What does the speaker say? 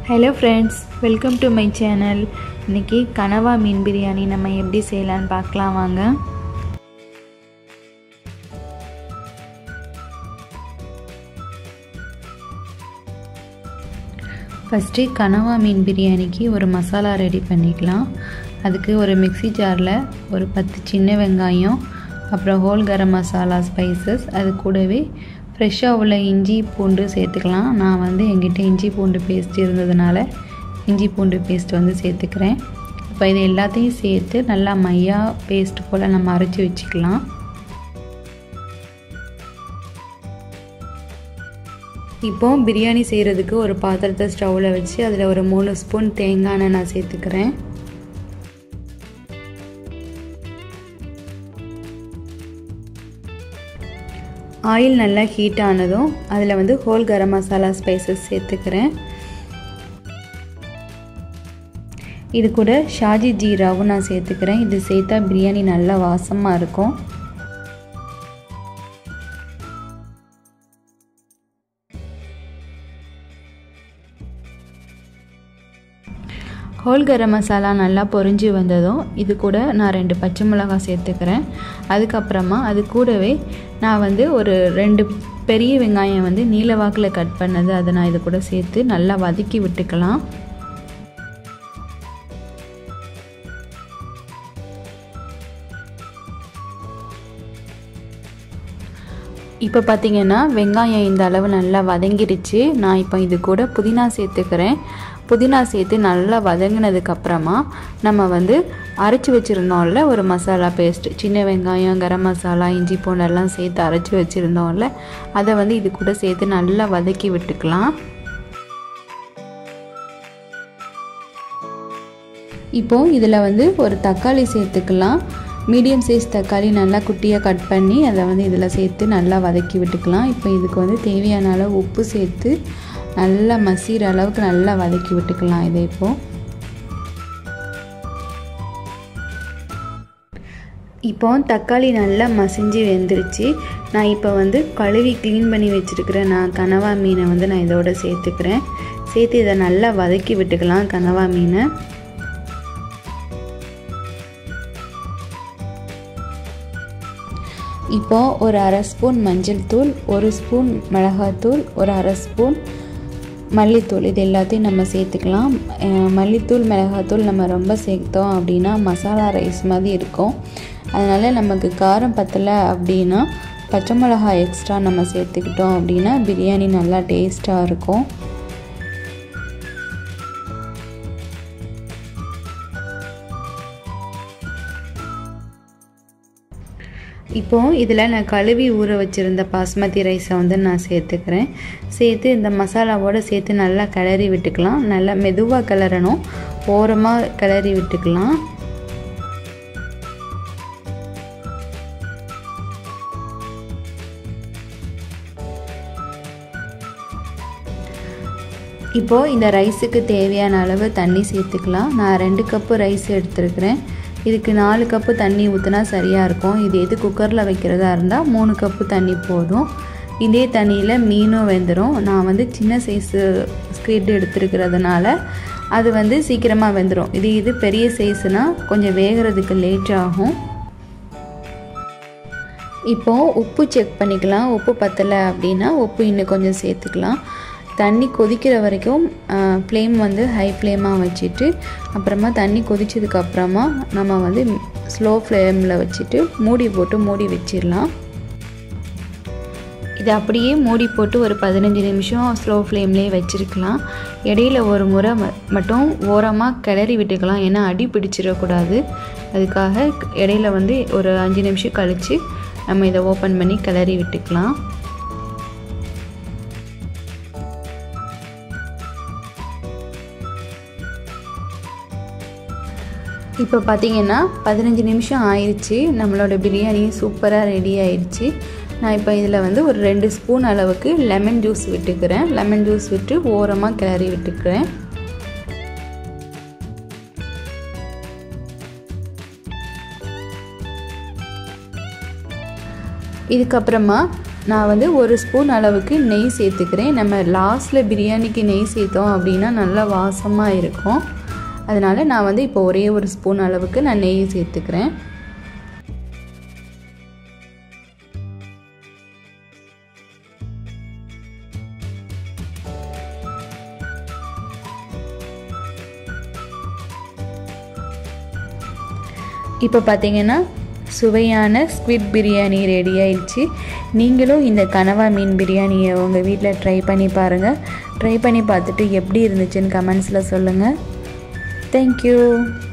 hello friends welcome to my channel இன்றைக்கி கனவா மீன் பிரியாணி நம்ம எப்படி செய்யலான்னு பார்க்கலாம் வாங்க ஃபஸ்ட்டு கனவா மீன் பிரியாணிக்கு ஒரு மசாலா ரெடி பண்ணிக்கலாம் அதுக்கு ஒரு மிக்சி ஜாரில் ஒரு பத்து சின்ன வெங்காயம் அப்புறம் ஹோல் கரம் மசாலா ஸ்பைசஸ் அது கூடவே ஃப்ரெஷ்ஷாக உள்ள இஞ்சி பூண்டு சேர்த்துக்கலாம் நான் வந்து எங்கிட்ட இஞ்சி பூண்டு பேஸ்ட் இருந்ததுனால இஞ்சி பூண்டு பேஸ்ட் வந்து சேர்த்துக்கிறேன் இப்போ இது எல்லாத்தையும் சேர்த்து நல்லா மையா பேஸ்ட் போல் நம்ம அரைச்சி வச்சுக்கலாம் இப்போ பிரியாணி செய்கிறதுக்கு ஒரு பாத்திரத்தை ஸ்டவ்வில் வச்சு அதில் ஒரு மூணு ஸ்பூன் தேங்காய் எண்ணெய் நான் சேர்த்துக்கிறேன் ஆயில் நல்லா ஹீட் ஆனதும் அதில் வந்து ஹோல் கரம் மசாலா ஸ்பைசஸ் சேர்த்துக்கிறேன் இது கூட ஷாஜி ஜீராவும் நான் சேர்த்துக்கிறேன் இது சேர்த்தா பிரியாணி நல்லா வாசமாக இருக்கும் ஹோல் கரம் மசாலா நல்லா பொரிஞ்சு வந்ததும் இது கூட நான் ரெண்டு பச்சை மிளகாய் சேர்த்துக்கிறேன் அதுக்கப்புறமா அது கூடவே நான் வந்து ஒரு ரெண்டு பெரிய வெங்காயம் வந்து நீல வாக்கில் கட் பண்ணது அதை நான் இது கூட சேர்த்து நல்லா வதக்கி விட்டுக்கலாம் இப்போ பார்த்திங்கன்னா வெங்காயம் இந்த அளவு நல்லா வதங்கிடுச்சு நான் இப்போ இது கூட புதினா சேர்த்துக்கிறேன் புதினா சேர்த்து நல்லா வதங்கினதுக்கப்புறமா நம்ம வந்து அரைச்சி வச்சுருந்தோம்ல ஒரு மசாலா பேஸ்ட் சின்ன வெங்காயம் கரம் மசாலா இஞ்சி பூண்டெல்லாம் சேர்த்து அரைச்சி வச்சுருந்தோம்ல அதை வந்து இது கூட சேர்த்து நல்லா வதக்கி விட்டுக்கலாம் இப்போது இதில் வந்து ஒரு தக்காளி சேர்த்துக்கலாம் மீடியம் சைஸ் தக்காளி நல்லா குட்டியாக கட் பண்ணி அதை வந்து இதில் சேர்த்து நல்லா வதக்கி விட்டுக்கலாம் இப்போ இதுக்கு வந்து தேவையான அளவு உப்பு சேர்த்து நல்லா மசிகிற அளவுக்கு நல்லா வதக்கி விட்டுக்கலாம் இதை இப்போது இப்போ தக்காளி நல்லா மசிஞ்சு வெந்துருச்சு நான் இப்போ வந்து கழுவி க்ளீன் பண்ணி வச்சுருக்கிற நான் கனவா மீனை வந்து நான் இதோட சேர்த்துக்கிறேன் சேர்த்து இதை நல்லா வதக்கி விட்டுக்கலாம் கனவா மீனை இப்போது ஒரு அரை ஸ்பூன் மஞ்சள் தூள் ஒரு ஸ்பூன் மிளகாத்தூள் ஒரு அரை ஸ்பூன் மல்லித்தூள் இது எல்லாத்தையும் நம்ம சேர்த்துக்கலாம் மல்லித்தூள் மிளகாத்தூள் நம்ம ரொம்ப சேர்த்தோம் அப்படின்னா மசாலா ரைஸ் மாதிரி இருக்கும் அதனால் நமக்கு காரம் பத்தலை அப்படின்னா பச்சை மிளகாய் எக்ஸ்ட்ரா நம்ம சேர்த்துக்கிட்டோம் அப்படின்னா பிரியாணி நல்லா டேஸ்ட்டாக இருக்கும் இப்போது இதில் நான் கழுவி ஊற வச்சுருந்த பாஸ்மதி ரைஸை வந்து நான் சேர்த்துக்கிறேன் சேர்த்து இந்த மசாலாவோடு சேர்த்து நல்லா கிளறி விட்டுக்கலாம் நல்லா மெதுவாக கிளறணும் ஓரமாக கிளறி விட்டுக்கலாம் இப்போது இந்த ரைஸுக்கு தேவையான அளவு தண்ணி சேர்த்துக்கலாம் நான் ரெண்டு கப்பு ரைஸ் எடுத்துருக்கிறேன் இதுக்கு நாலு கப்பு தண்ணி ஊற்றினா சரியாக இருக்கும் இது எது குக்கரில் வைக்கிறதா இருந்தால் மூணு கப்பு தண்ணி போதும் இதே தண்ணியில் மீனும் வெந்துடும் நான் வந்து சின்ன சைஸு ஸ்கிரிட் எடுத்துருக்கிறதுனால அது வந்து சீக்கிரமாக வெந்துடும் இது இது பெரிய சைஸுனால் கொஞ்சம் வேகிறதுக்கு லேட் ஆகும் இப்போது உப்பு செக் பண்ணிக்கலாம் உப்பு பத்தலை அப்படின்னா உப்பு இன்னும் கொஞ்சம் சேர்த்துக்கலாம் தண்ணி கொதிக்கிற வரைக்கும் ஃப்ளேம் வந்து ஹை ஃப்ளேமாக வச்சுட்டு அப்புறமா தண்ணி கொதிச்சதுக்கப்புறமா நம்ம வந்து ஸ்லோ ஃப்ளேமில் வச்சுட்டு மூடி போட்டு மூடி வச்சிடலாம் இதை அப்படியே மூடி போட்டு ஒரு பதினஞ்சு நிமிஷம் ஸ்லோ ஃப்ளேம்லேயே வச்சுருக்கலாம் இடையில ஒரு முறை மட்டும் ஓரமாக கிளறி விட்டுக்கலாம் ஏன்னா அடி பிடிச்சிடக்கூடாது அதுக்காக இடையில வந்து ஒரு அஞ்சு நிமிஷம் கழித்து நம்ம இதை ஓப்பன் பண்ணி கிளறி விட்டுக்கலாம் இப்போ பார்த்தீங்கன்னா பதினஞ்சு நிமிஷம் ஆயிடுச்சு நம்மளோட பிரியாணி சூப்பராக ரெடி ஆயிடுச்சு நான் இப்போ இதில் வந்து ஒரு ரெண்டு ஸ்பூன் அளவுக்கு லெமன் ஜூஸ் விட்டுக்கிறேன் லெமன் ஜூஸ் விட்டு ஓரமாக கிளறி விட்டுக்கிறேன் இதுக்கப்புறமா நான் வந்து ஒரு ஸ்பூன் அளவுக்கு நெய் சேர்த்துக்கிறேன் நம்ம லாஸ்ட்டில் பிரியாணிக்கு நெய் சேர்த்தோம் அப்படின்னா நல்லா வாசமாக இருக்கும் அதனால் நான் வந்து இப்போ ஒரே ஒரு ஸ்பூன் அளவுக்கு நான் நெய் சேர்த்துக்கிறேன் இப்போ பார்த்தீங்கன்னா சுவையான ஸ்குவிட் பிரியாணி ரெடி ஆயிடுச்சு நீங்களும் இந்த கனவா மீன் பிரியாணியை உங்கள் வீட்டில் ட்ரை பண்ணி பாருங்கள் ட்ரை பண்ணி பார்த்துட்டு எப்படி இருந்துச்சுன்னு கமெண்ட்ஸில் சொல்லுங்கள் தேங்க்யூ